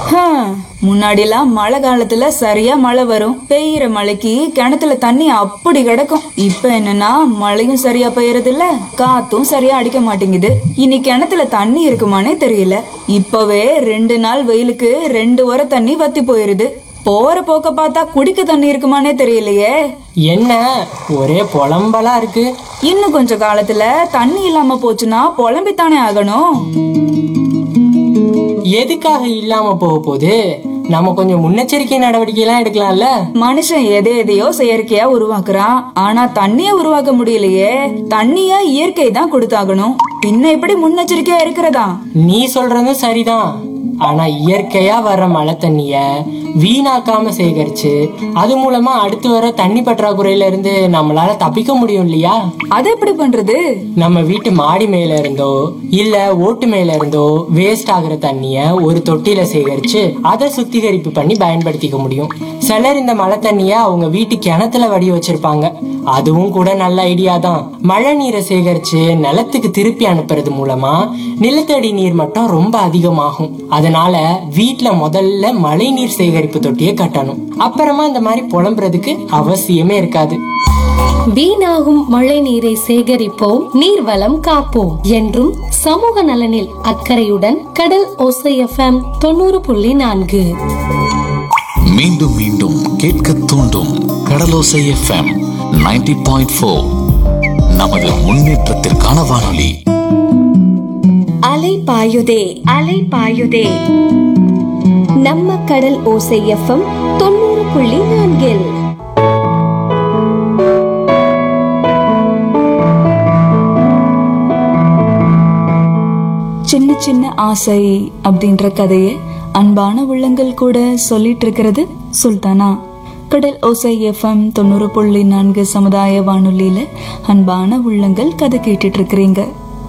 முன்னாடிலாம் மழை காலத்துல சரியா மழை வரும் பெய்யற மழைக்கு கிணத்துல தண்ணி அப்படி கிடக்கும் இப்ப என்னன்னா மழையும் சரியா பெய்யறது இல்ல காத்தும் சரியா அடிக்க மாட்டேங்குது இனி கிணத்துல தண்ணி இருக்குமானே தெரியல இப்பவே ரெண்டு நாள் வெயிலுக்கு ரெண்டு வர தண்ணி வத்தி போயிருது போற போக்க பார்த்தா குடிக்க தண்ணி இருக்குமானே தெரியலையே என்ன ஒரே புலம்பலா இருக்கு இன்னும் கொஞ்ச காலத்துல தண்ணி இல்லாம போச்சுன்னா புலம்பித்தானே ஆகணும் எதுக்காக இல்லாம போக போகுது நம்ம கொஞ்சம் முன்னெச்சரிக்கை நடவடிக்கை எல்லாம் எடுக்கலாம்ல மனுஷன் எதை எதையோ செயற்கையா உருவாக்குறான் ஆனா தண்ணிய உருவாக்க முடியலையே தண்ணிய இயற்கை தான் கொடுத்தாகணும் பின்ன எப்படி முன்னெச்சரிக்கையா இருக்கிறதா நீ சொல்றதும் சரிதான் ஆனா இயற்கையா வர்ற மழை தண்ணிய வீணாக்காம சேகரிச்சு அது மூலமா அடுத்து வர தண்ணி பற்றாக்குறையில இருந்து நம்மளால தப்பிக்க முடியும் இல்லையா அது எப்படி பண்றது நம்ம வீட்டு மாடி மேல இருந்தோ இல்ல ஓட்டு மேல இருந்தோ வேஸ்ட் ஆகுற தண்ணிய ஒரு தொட்டியில சேகரிச்சு அதை சுத்திகரிப்பு பண்ணி பயன்படுத்திக்க முடியும் சிலர் இந்த மழை தண்ணிய அவங்க வீட்டு கிணத்துல வடி வச்சிருப்பாங்க அதுவும் கூட நல்ல ஐடியா தான் மழை நீரை சேகரிச்சு நிலத்துக்கு திருப்பி அனுப்புறது மூலமா நிலத்தடி நீர் மட்டம் ரொம்ப அதிகமாகும் அதனால வீட்ல முதல்ல மழை நீர் சேகரிப்பு தொட்டியை கட்டணும் அப்புறமா இந்த மாதிரி புலம்புறதுக்கு அவசியமே இருக்காது வீணாகும் மழை நீரை சேகரிப்போம் நீர்வளம் காப்போம் என்றும் சமூக நலனில் அக்கறையுடன் கடல் ஓசை எஃப்எம் தொண்ணூறு புள்ளி நான்கு மீண்டும் மீண்டும் கேட்க தூண்டும் கடலோசை எஃப்எம் 90.4 பாயிண்ட் ஃபோர் நமது முன்னேற்றத்திற்கான வானொலி அலை பாயுதே அலை பாயுதே நம்ம கடல் ஓசை எஃப்எம் தொண்ணூறு புள்ளி நான்கில் சின்ன சின்ன ஆசை அப்படின்ற கதையை அன்பான உள்ளங்கள் கூட சொல்லிட்டு இருக்கிறது சுல்தானா கடல் ஓசை எஃப்எம் தொண்ணூறு புள்ளி நான்கு சமுதாய வானொலியில அன்பான உள்ளங்கள் கதை கேட்டுட்டு இருக்கிறீங்க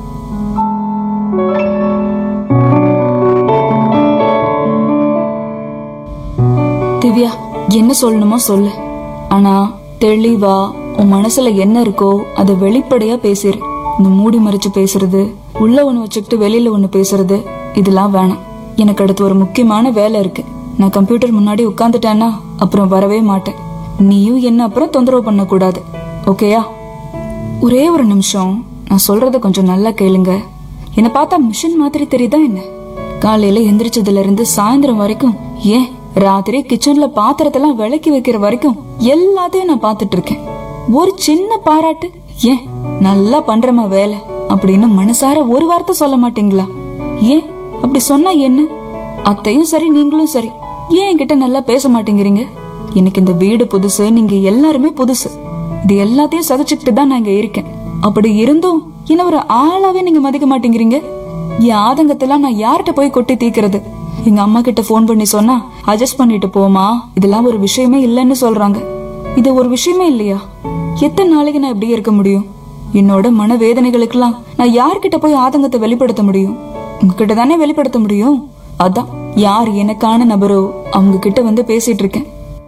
திவ்யா என்ன சொல்லணுமோ சொல்லு ஆனா தெளிவா உன் மனசுல என்ன இருக்கோ அதை வெளிப்படையா பேசிரு இந்த மூடி மறைச்சு பேசுறது உள்ள ஒண்ணு வச்சுக்கிட்டு வெளியில ஒண்ணு பேசுறது இதெல்லாம் வேணாம் எனக்கு அடுத்து ஒரு முக்கியமான வேலை இருக்கு நான் கம்ப்யூட்டர் முன்னாடி உட்கார்ந்துட்டேன்னா அப்புறம் வரவே மாட்டேன் நீயும் என்ன அப்புறம் தொந்தரவு பண்ணக்கூடாது ஓகேயா ஒரே ஒரு நிமிஷம் நான் சொல்றத கொஞ்சம் நல்லா கேளுங்க என்னை பார்த்தா மிஷின் மாதிரி தெரியுதா என்ன காலையில எந்திரிச்சதுல இருந்து சாயந்தரம் வரைக்கும் ஏன் ராத்திரி கிச்சன்ல பாத்திரத்தெல்லாம் விளக்கி வைக்கிற வரைக்கும் எல்லாத்தையும் நான் பார்த்துட்டு இருக்கேன் ஒரு சின்ன பாராட்டு ஏன் நல்லா பண்றமா வேலை அப்படின்னு மனசார ஒரு வார்த்தை சொல்ல மாட்டீங்களா ஏன் அப்படி சொன்னா என்ன அத்தையும் சரி நீங்களும் சரி ஏன் என்கிட்ட நல்லா பேச மாட்டேங்கிறீங்க எனக்கு இந்த வீடு புதுசு நீங்க எல்லாருமே புதுசு இது எல்லாத்தையும் சகிச்சுக்கிட்டு தான் நான் இங்க இருக்கேன் அப்படி இருந்தும் என்ன ஒரு ஆளாவே நீங்க மதிக்க மாட்டேங்கிறீங்க என் ஆதங்கத்தெல்லாம் நான் யார்கிட்ட போய் கொட்டி தீக்கிறது எங்க அம்மா கிட்ட ஃபோன் பண்ணி சொன்னா அட்ஜஸ்ட் பண்ணிட்டு போமா இதெல்லாம் ஒரு விஷயமே இல்லைன்னு சொல்றாங்க இது ஒரு விஷயமே இல்லையா எத்தனை நாளைக்கு நான் இப்படியே இருக்க முடியும் என்னோட மனவேதனைகளுக்கெல்லாம் நான் யார்கிட்ட போய் ஆதங்கத்தை வெளிப்படுத்த முடியும் உங்ககிட்ட தானே வெளிப்படுத்த முடியும் அதான் யார் எனக்கான நபரோ அவங்க கிட்ட வந்து பேசிட்டு இருக்கேன்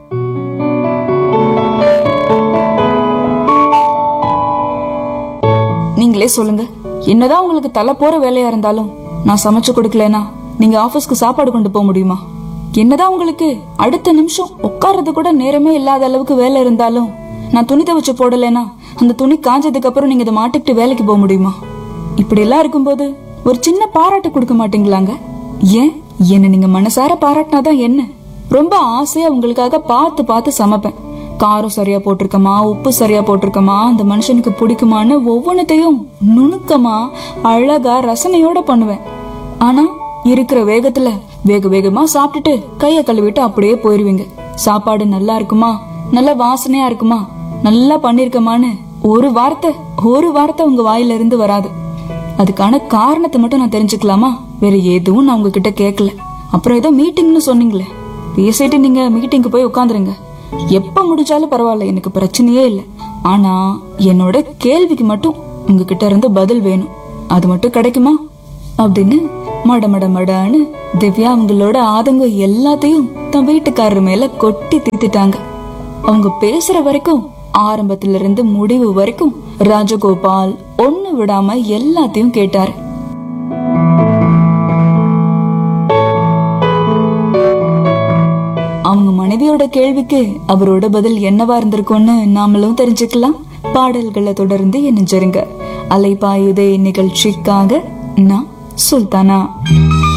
நீங்களே சொல்லுங்க என்னதான் உங்களுக்கு தலை போற வேலையா இருந்தாலும் நான் சமைச்சு கொடுக்கலனா நீங்க ஆபீஸ்க்கு சாப்பாடு கொண்டு போக முடியுமா என்னதான் உங்களுக்கு அடுத்த நிமிஷம் உட்கார்றது கூட நேரமே இல்லாத அளவுக்கு வேலை இருந்தாலும் நான் துணி துவைச்சு போடலைனா அந்த துணி காஞ்சதுக்கு அப்புறம் நீங்க இதை மாட்டிக்கிட்டு வேலைக்கு போக முடியுமா இப்படி எல்லாம் இருக்கும்போது ஒரு சின்ன பாராட்டு கொடுக்க மாட்டீங்களாங்க ஏன் என்ன நீங்க மனசார பாராட்டினாதான் என்ன ரொம்ப ஆசையா உங்களுக்காக பார்த்து பார்த்து சமைப்பேன் காரம் சரியா போட்டிருக்கமா உப்பு சரியா போட்டிருக்கமா அந்த மனுஷனுக்கு பிடிக்குமான்னு ஒவ்வொன்றத்தையும் நுணுக்கமா அழகா ரசனையோட பண்ணுவேன் ஆனா இருக்கிற வேகத்துல வேக வேகமா சாப்பிட்டுட்டு கைய கழுவிட்டு அப்படியே போயிருவீங்க சாப்பாடு நல்லா இருக்குமா நல்ல வாசனையா இருக்குமா நல்லா பண்ணிருக்கமான்னு ஒரு வார்த்தை ஒரு வார்த்தை உங்க வாயில இருந்து வராது அதுக்கான காரணத்தை மட்டும் நான் தெரிஞ்சுக்கலாமா வேற எதுவும் நான் உங்ககிட்ட கேட்கல அப்புறம் ஏதோ மீட்டிங்னு சொன்னீங்களே பேசிட்டு நீங்க மீட்டிங்க்கு போய் உட்காந்துருங்க எப்ப முடிஞ்சாலும் பரவாயில்ல எனக்கு பிரச்சனையே இல்லை ஆனா என்னோட கேள்விக்கு மட்டும் உங்ககிட்ட இருந்து பதில் வேணும் அது மட்டும் கிடைக்குமா அப்படின்னு மட மட மடன்னு திவ்யா அவங்களோட ஆதங்கம் எல்லாத்தையும் தன் வீட்டுக்காரர் மேல கொட்டி தீத்துட்டாங்க அவங்க பேசுற வரைக்கும் ஆரம்பத்துல இருந்து முடிவு வரைக்கும் ராஜகோபால் ஒண்ணு விடாம எல்லாத்தையும் கேட்டாரு அவங்க மனைவியோட கேள்விக்கு அவரோட பதில் என்னவா இருந்திருக்கும்னு நாமளும் தெரிஞ்சுக்கலாம் பாடல்களை தொடர்ந்து இணைஞ்சிருங்க அலைப்பாயுதே நிகழ்ச்சிக்காக நான் சுல்தானா